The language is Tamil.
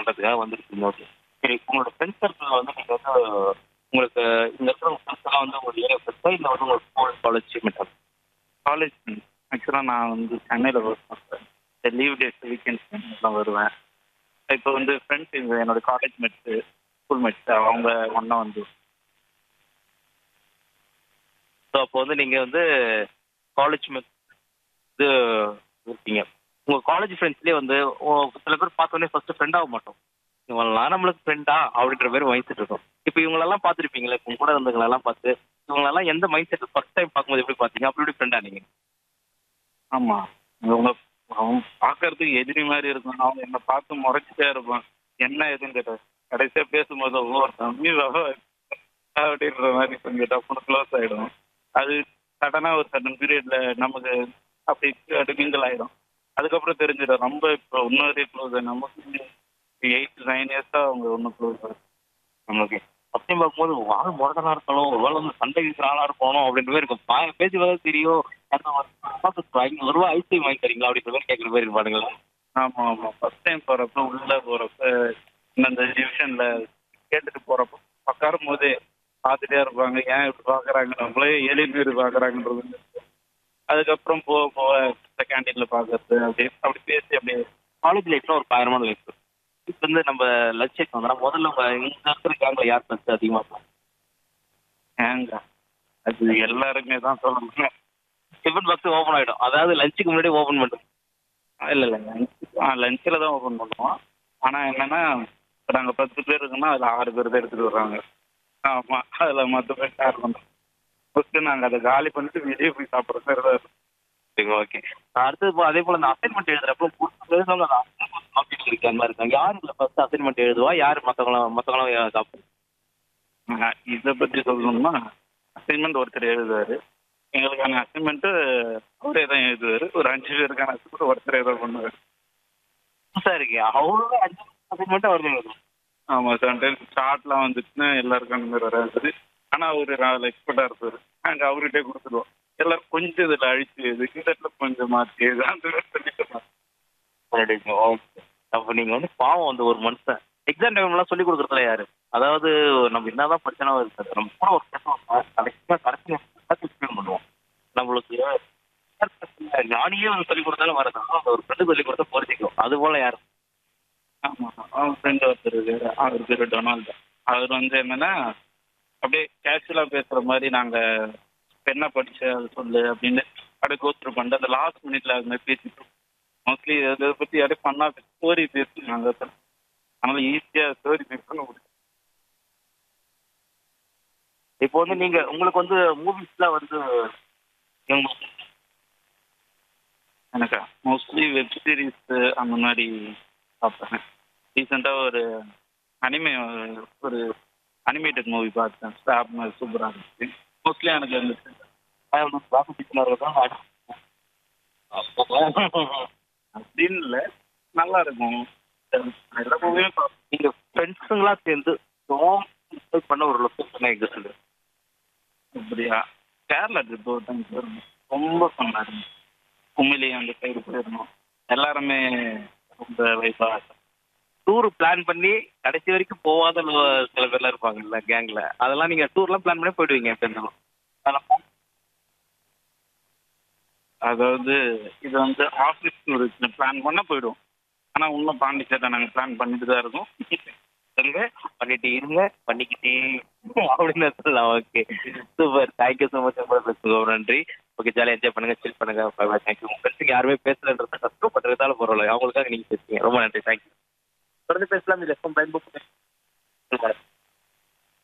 பண்றதுக்காக வந்திருக்கீங்க ஓகே சரி உங்களோட ஃப்ரெண்ட்ஸ் சர்க்கிள் வந்து நீங்க வந்து உங்களுக்கு இங்க இருக்கிற ஃப்ரெண்ட்ஸ் எல்லாம் வந்து உங்க ஏரியா ஃப்ரெண்ட்ஸா இல்லை வந்து உங்களுக்கு ஸ்கூல் காலேஜ் மீட்டர் காலேஜ் ஆக்சுவலாக நான் வந்து சென்னையில் ஒர்க் பண்ணுறேன் இந்த லீவ் டேஸ் வீக்கெண்ட்ஸ் எல்லாம் வருவேன் இப்போ வந்து ஃப்ரெண்ட்ஸ் இங்கே என்னோட காலேஜ் மெட்ஸு ஸ்கூல் மெட்ஸு அவங்க ஒன்றா வந்து ஸோ அப்போ வந்து நீங்க வந்து காலேஜ் இது இருக்கீங்க உங்க காலேஜ் ஃப்ரெண்ட்ஸ்லேயே வந்து ஓ- சில பேர் பார்த்தோன்னே ஃபர்ஸ்ட் ஃப்ரெண்ட் ஆக மாட்டோம் இவங்களாம் நம்மளுக்கு ஃப்ரெண்டா அப்படின்ற மாதிரி மைண்ட் செட் இருக்கும் இப்போ இவங்களெல்லாம் பார்த்துருப்பீங்களே இப்போ உங்க கூட இருந்தவங்களெல்லாம் பார்த்து இவங்களெல்லாம் எந்த மைண்ட் செட் ஃபர்ஸ்ட் டைம் பார்க்கும்போது எப்படி பார்த்தீங்க அப்படி எப்படி ஃப்ரெண்டா நீங்க ஆமாம் அவங்க அவன் பார்க்கறதுக்கு எதிரி மாதிரி இருக்கும் அவங்க என்னை பார்த்து முறைச்சிட்டே இருப்பான் என்ன எதுன்னு கேட்டேன் கடைசியாக பேசும்போது ஓ தம்பி பாபா அப்படின்ற மாதிரி கொஞ்சம் டப்புனு க்ளோஸ் ஆகிடும் அது சடனாக ஒரு சடன் பீரியடில் நமக்கு அப்படி அது மிங்கிள் ஆகிடும் அதுக்கப்புறம் தெரிஞ்சிடும் ரொம்ப இப்போ இன்னொரு க்ளோஸ் நமக்கு எயிட் நைன் இயர்ஸாக அவங்க ஒன்றும் க்ளோஸ் ஆகும் நமக்கு ஃபர்ஸ்ட் டைம் பார்க்கும்போது ஆள் முரடனா இருக்கணும் ஒருவேளை வந்து சண்டை இருக்கிற ஆளா இருக்கணும் அப்படின்ற மாதிரி இருக்கும் பா- பேசி பார்த்தா தெரியும் யாருன்னா ஒரு ரூபா ஐநூறு ஒரு ரூபா ஐஸ்கிரீம் வாங்கி தரீங்களா அப்படின்ற மாதிரி கேட்குற மாதிரி இருப்பானுங்களா ஆமாம் ஆமாம் ஃபர்ஸ்ட் டைம் போகிறப்ப உள்ளே போகிறப்ப இந்த டிவிஷனில் கேட்டுட்டு போகிறப்ப உட்காரும் போதே பார்த்துட்டே இருப்பாங்க ஏன் இப்படி பார்க்குறாங்க நம்மளே ஏழு பேர் பார்க்குறாங்கன்றது அதுக்கப்புறம் போக போக கேண்டீனில் பார்க்கறது அப்படி அப்படி பேசி அப்படியே காலேஜ் லைஃப்ல ஒரு பயங்கரமான லைஃப் இப்போ வந்து நம்ம லட்சியம் வந்தா முதல்ல உங்க இங்க இருக்கிற கேங்ல யார் ஃப்ரெண்ட்ஸ் அதிகமா இருப்பாங்க ஏங்க அது எல்லாருமே தான் சொல்லணும் டிஃபன் பாக்ஸ் ஓப்பன் ஆயிடும் அதாவது லஞ்சுக்கு முன்னாடி ஓப்பன் பண்ணும் இல்லை இல்லை லஞ்ச் ஆ லஞ்சில் தான் ஓப்பன் பண்ணுவோம் ஆனால் என்னென்னா இப்போ நாங்கள் பத்து பேர் இருக்குன்னா அதில் ஆறு பேர் தான் எடுத்துகிட்டு வர்றாங்க ஆமாம் அதில் மற்ற பேர் ஷேர் பண்ணுறோம் ஃபஸ்ட்டு நாங்கள் அதை காலி பண்ணிட்டு வெளியே போய் சாப்பிட்ற மாதிரி தான் இருக்கும் சரிங்க ஓகே அடுத்தது இப்போ அதே போல அந்த அசைன்மெண்ட் எழுதுறப்போ எழுதுறவங்க ஆஃபீஸ் இருக்க மாதிரி இருக்காங்க யார் இதுல ஃபர்ஸ்ட் அசைன்மெண்ட் எழுதுவா யார் மற்றவங்களும் மற்றவங்களும் சாப்பிடும் ஆஹ் இதை பற்றி சொல்லணும்னா அசைன்மெண்ட் ஒருத்தர் எழுதுவார் எங்களுக்கான அசைன்மெண்ட்டு அவரே தான் எழுதுவார் ஒரு அஞ்சு பேருக்கான அசைன்மெண்ட் ஒருத்தரே தான் பண்ணுவார் புதுசா இருக்கு அவ்வளோ அஞ்சு அசைன்மெண்ட் அவர் எழுதும் ஆமாம் சம்டைம்ஸ் ஷார்ட்லாம் வந்துச்சுன்னா எல்லாருக்கும் அந்த மாதிரி வராது ஆனால் அவர் அதில் எக்ஸ்பர்ட்டாக இருப்பார் நாங்கள் அவர்கிட்டே கொடுத்துருவோம் எல்லாரும் கொஞ்சம் இதில் அழிச்சு இது இந்த இடத்துல கொஞ்சம் மாற்றி இது அந்த மாதிரி சொல்லிட்டு ஓகே அப்போ நீங்க வந்து பாவம் வந்து ஒரு மனுஷன் எக்ஸாம் டைம்லாம் சொல்லி கொடுக்குறதுல யாரு அதாவது நம்ம என்னதான் படிச்சாலும் இருக்காது நம்ம கூட ஒரு பேசுவோம் கடைசியாக கடைசி எக்ஸ்பிளைன் பண்ணுவோம் நம்மளுக்கு ஞானியே வந்து சொல்லி கொடுத்தாலும் வரதான் அந்த ஒரு ஃப்ரெண்டு சொல்லி கொடுத்தா பொறுத்திக்கும் அது போல யாரு ஆமாம் அவன் ஃப்ரெண்டு ஒருத்தர் இருக்காரு அவர் பேர் டொனால்டு அவர் வந்து என்னன்னா அப்படியே கேஷுவலாக பேசுகிற மாதிரி நாங்கள் என்ன படிச்ச அது சொல்லு அப்படின்னு அப்படியே கோத்ரூ பண்ணிட்டு அந்த லாஸ்ட் மினிட்ல அது மாதிரி பேசிட்டு மோஸ்ட்லி இதை பற்றி அப்படியே பண்ணா ஸ்டோரி பேசி நாங்கள் அதனால ஈஸியாக ஸ்டோரி பேச முடியும் இப்போ வந்து நீங்க உங்களுக்கு வந்து மூவிஸ்ல வந்து உங்களுக்கு எனக்கா மோஸ்ட்லி வெப் சீரிஸ் அந்த மாதிரி பார்ப்பேன் ரீசெண்டாக ஒரு அனிமே ஒரு அனிமேட்டட் மூவி பார்த்தேன் ஸ்டாப் சூப்பராக இருந்துச்சு மோஸ்ட்லி எனக்கு அந்த அப்படின்னு இல்லை நல்லா இருக்கும் எல்லா மூவியும் பார்ப்பேன் நீங்க ஃப்ரெண்ட்ஸுங்களா சேர்ந்து enjoy பண்ண ஒரு லொக்கேஷன் எங்க சொல்லு அப்படியா கேரளா ட்ரிப் ஒரு டைம் போயிருந்தோம் ரொம்ப ஃபன்னாக இருந்துச்சு குமிலி அந்த சைடு போயிருந்தோம் எல்லாருமே ரொம்ப வைப்பாக டூர் பிளான் பண்ணி கடைசி வரைக்கும் போகாத லோ- சில பேர்லாம் இருப்பாங்கல்ல கேங்ல அதெல்லாம் நீங்க டூர்லாம் பிளான் பண்ணி போயிடுவீங்க ஃப்ரெண்ட்ஸும் அதெல்லாம் அதாவது இது வந்து ஆஃபீஸ் டூர் பிளான் பண்ண போயிடுவோம் ஆனால் இன்னும் பாண்டிச்சேரி நாங்கள் பிளான் பண்ணிட்டு தான் இருக்கோம் சொல்லுங்க பண்ணிட்டு இருங்க பண்ணிக்கிட்டே இருங்க அப்படின்னு சொல்லலாம் okay super thank you so much உங்களோட பேசுங்க நன்றி ஓகே ஜாலியாக என்ஜாய் பண்ணுங்க சில் பண்ணுங்க தேங்க்யூ உங்க ஃப்ரெண்ட்ஸுக்கு யாருமே பேசலன்றது கஷ்டம் பண்றதால பரவாயில்ல அவங்களுக்காக நீங்க பேசுங்க ரொம்ப நன்றி தேங்க்யூ தொடர்ந்து பேசலாம் இது எஃப்எம் பயன்படுத்துங்க